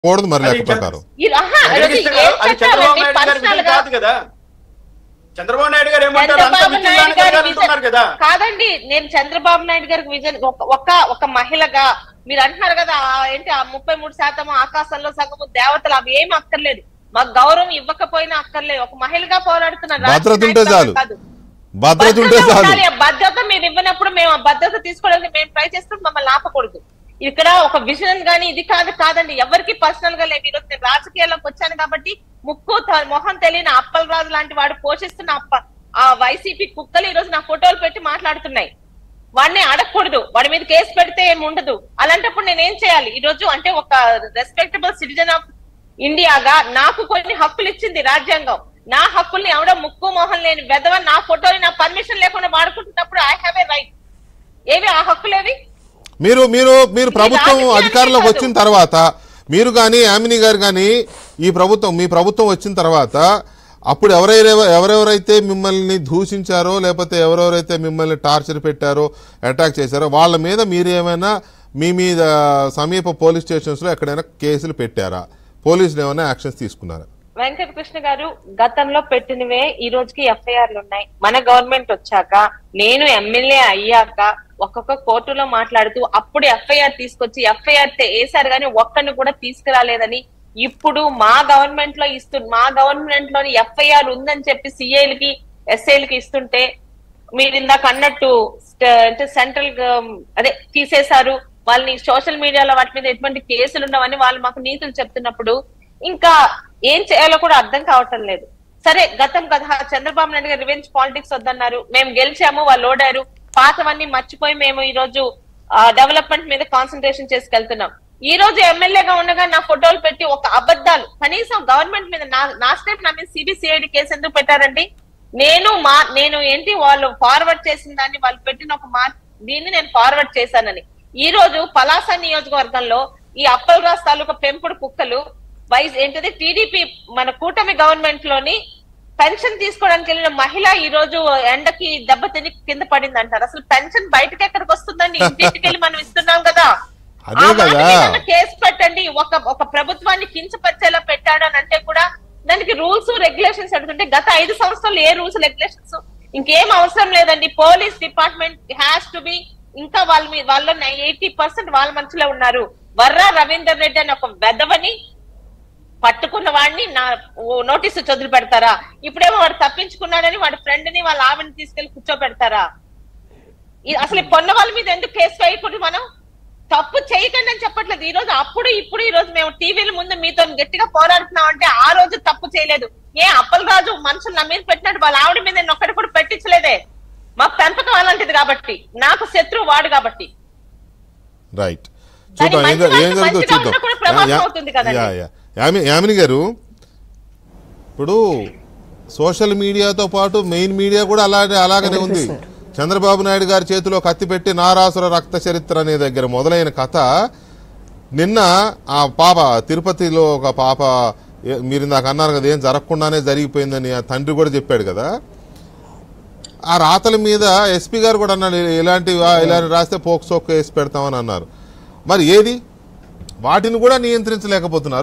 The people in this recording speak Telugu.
కూడదు మరి అది లెక్క ప్రకారం ఈ- ఆహా, అది అది ఇస్తారు. ఏం అది చంద్రబాబు చెప్పాలండి నాయుడు గారి పర్సనల్ విజన్ గా కాదు కదా చంద్రబాబు నాయుడు గారు ఏమంటారు అంత చంద్రబాబు విజన్ నాయుడు గారి అంటున్నారు కదా విజన్ కాదండి నేను చంద్రబాబు నాయుడు గారికి విజన్ ఒక- ఒక ఒక మహిళగా మీరు అంటున్నారు కదా ఆ ఏంటి ఆ ముప్పై మూడు శాతం ఆకాశంలో సగము దేవతలు అవి ఏమి అక్కర్లేదు మాకు గౌరవం ఇవ్వకపోయినా అక్కర్లేదు ఒక మహిళగా పోరాడుతున్నారు భద్రత ఉంటే రాజకీయ నాయకులుగా చాలు. కాదు. భద్రత ఉంటే భద్రత చాలు ఉండాలి. ఆ భద్రత మీరు ఇవ్వనప్పుడు మేము ఆ భద్రత తీసుకోవడానికి మేము ట్రై చేస్తాం మమ్మల్ని ఆపకూడదు ఇక్కడ ఒక విజన్ గానీ ఇది కాదు కాదండి ఎవరికి పర్సనల్ గా లేదు ఈరోజు నేను రాజకీయాల్లోకి వచ్చాను కాబట్టి ముక్కు త- మొహం తెలియని అప్పల్ రాజు లాంటి వాడు పోషిస్తున్న అప్ప ఆ వైసీపీ కుక్కలు ఈ రోజు నా ఫోటోలు పెట్టి మాట్లాడుతున్నాయి వాడిని అడగకూడదు వాడి మీద కేసు పెడితే ఏమి ఉండదు అలాంటప్పుడు నేను ఏం చేయాలి ఈ రోజు అంటే ఒక రెస్పెక్టబుల్ సిటిజన్ ఆఫ్ ఇండియాగా నాకు కొన్ని హక్కులు ఇచ్చింది రాజ్యాంగం నా హక్కుల్ని ఎవడో ముక్కు మొహం లేని వెధవ నా ఫోటోని నా పర్మిషన్ లేకుండా వాడుకుంటున్నప్పుడు ఐ హ్యావ్ ఏ రైట్ ఏవి ఆ హక్కులేవి మీరు మీరు మీరు ప్రభుత్వం రాజకీయానికి అధికారంలోకి కాదు. వచ్చిన తర్వాత మీరు కానీ యామిని గారు కానీ ఈ ప్రభుత్వం మీ ప్రభుత్వం వచ్చిన తర్వాత అప్పుడు ఎవరైనా ఎవరెవరైతే మిమ్మల్ని దూషించారో లేకపోతే ఎవరెవరైతే మిమ్మల్ని టార్చర్ పెట్టారో అటాక్ చేశారో వాళ్ళ మీద మీరు ఏమైనా మీ మీద సమీప పోలీస్ స్టేషన్స్లో ఎక్కడైనా కేసులు పెట్టారా పోలీసులు ఏమైనా యాక్షన్స్ తీసుకున్నారా వెంకటకృష్ణ గారు గతంలో పెట్టినవే ఈ రోజుకి ఎఫ్ఐఆర్లు ఉన్నాయి మన గవర్నమెంట్ వచ్చాక నేను ఎమ్మెల్యే అయ్యాక ఒక్కొక్క కోర్టులో మాట్లాడుతూ అప్పుడు ఎఫ్ఐఆర్ తీసుకొచ్చి ఎఫ్ఐఆర్ వేశారు కానీ ఒక్కడిని కూడా తీసుకురాలేదని ఇప్పుడు మా గవర్నమెంట్ లో ఇస్తు మా గవర్నమెంట్ లోని ఎఫ్ఐఆర్ ఉందని చెప్పి సిఐలకి ఎస్ఐలకి ఇస్తుంటే మీరు ఇందాక అన్నట్టు స్ట్- అంటే సెంట్రల్ అదే తీసేశారు వాళ్ళని సోషల్ మీడియాలో వాటి మీద ఎటువంటి కేసులు ఉండవని వాళ్ళు మాకు నీతులు చెప్తున్నప్పుడు ఇంకా ఏం చేయాలో కూడా అర్థం కావటం లేదు సరే గతం కదా చంద్రబాబు నాయుడు గారు రివెంజ్ పాలిటిక్స్ వద్దన్నారు మేము గెలిచాము వాళ్ళు ఓడారు పాతవన్నీ మర్చిపోయి మేము ఈ రోజు డెవలప్మెంట్ మీద కాన్సన్ట్రేషన్ చేసుకెళ్తున్నాం ఈ రోజు ఎమ్మెల్యేగా ఉండగా నా ఫోటోలు పెట్టి ఒక అబద్ధాలు కనీసం గవర్నమెంట్ మీద నా నా స్టేట్ నా మీద సిబిసిఐడి కేసు ఎందుకు పెట్టారండి నేను మా నేను ఏంటి వాళ్ళు ఫార్వర్డ్ చేసిన దాన్ని వాళ్ళు పెట్టిన ఒక మా దీన్ని నేను ఫార్వర్డ్ చేశానని ఈ రోజు పలాస నియోజకవర్గంలో ఈ అప్పల్ రాజ్ తాలూకా పెంపుడు కుక్కలు వైస్ ఏంటది టీడీపీ మన కూటమి గవర్నమెంట్ లోని పెన్షన్ తీసుకోవడానికి వెళ్ళిన మహిళ ఈ రోజు ఎండకి దెబ్బతిని కింద పడింది అంటారు అసలు పెన్షన్ బయటకి ఎక్కడికి వస్తుందండి ఇంటికి వెళ్ళి మనం ఇస్తున్నాం కదా అదే ఆ మాట కదా. మీద కేసు పెట్టండి ఒక ఒక ప్రభుత్వాన్ని కించపరిచేలా పెట్టాడు అని అంటే కూడా దానికి రూల్స్ రెగ్యులేషన్స్ అడుగుతుంటే గత ఐదు సంవత్సరాలు ఏ రూల్స్ రెగ్యులేషన్స్ ఇంకేం అవసరం లేదండి police department has to be ఇంకా వాళ్ళ మీ వాళ్ళ ఎయిటీ పర్సెంట్ వాళ్ళ మనుషులే ఉన్నారు వర్రా రవీందర్ రెడ్డి అని ఒక వెధవని పట్టుకున్న వాడిని నా ఓ నోటీసు చదువు పెడతారా ఇప్పుడేమో వాడు తప్పించుకున్నాడని వాడి ఫ్రెండ్ ని వాళ్ళ ఆవిడని తీసుకెళ్లి కూర్చోబెడతారా ఈ- అసలు ఈ పొన్న వాళ్ళ మీద ఎందుకు కేసు వేయకూడదు మనం తప్పు చేయకండి అని చెప్పట్లేదు ఈ రోజు అప్పుడు ఇప్పుడు ఈ రోజు మేము టీవీల ముందు మీతో గట్టిగా పోరాడుతున్నాం అంటే ఆ రోజు తప్పు చేయలేదు ఏ అప్పల్ రాజు మనుషులు నా మీద పెట్టినట్టు వాళ్ళ ఆవిడ మీద నేను ఒక్కటి కూడా పెట్టించలేదే మా పెంపకం అలాంటిది కాబట్టి నాకు శత్రువు వాడు కాబట్టి రైట్ దాని చూద్దాం ఏం మంచి ఏం వాళ్ళు జరుగుతుందో మంచిగా చూద్దాం ఉన్నా కూడా ప్రమాదం యా- అవుతుంది కదండి. Yeah, yeah. యామి- యామిని గారు ఇప్పుడు సోషల్ మీడియాతో పాటు మెయిన్ మీడియా కూడా అలాగే అలాగనే ఉంది చంద్రబాబు నాయుడు గారి చేతిలో కత్తి పెట్టి నారాసుర రక్త చరిత్ర అనే దగ్గర మొదలైన కథ నిన్న ఆ పాప తిరుపతిలో ఒక పాప ఏ- మీరు ఇందాక అన్నారు కదా ఏం జరగకుండానే జరిగిపోయిందని ఆ తండ్రి కూడా చెప్పాడు కదా ఆ రాతల మీద ఎస్పీ గారు కూడా అన్నారు ఇలాంటి ఇలాంటి రాస్తే పోక్సోక్ వేసి పెడతామని అన్నారు మరి ఏది వాటిని కూడా నియంత్రించలేకపోతున్నారు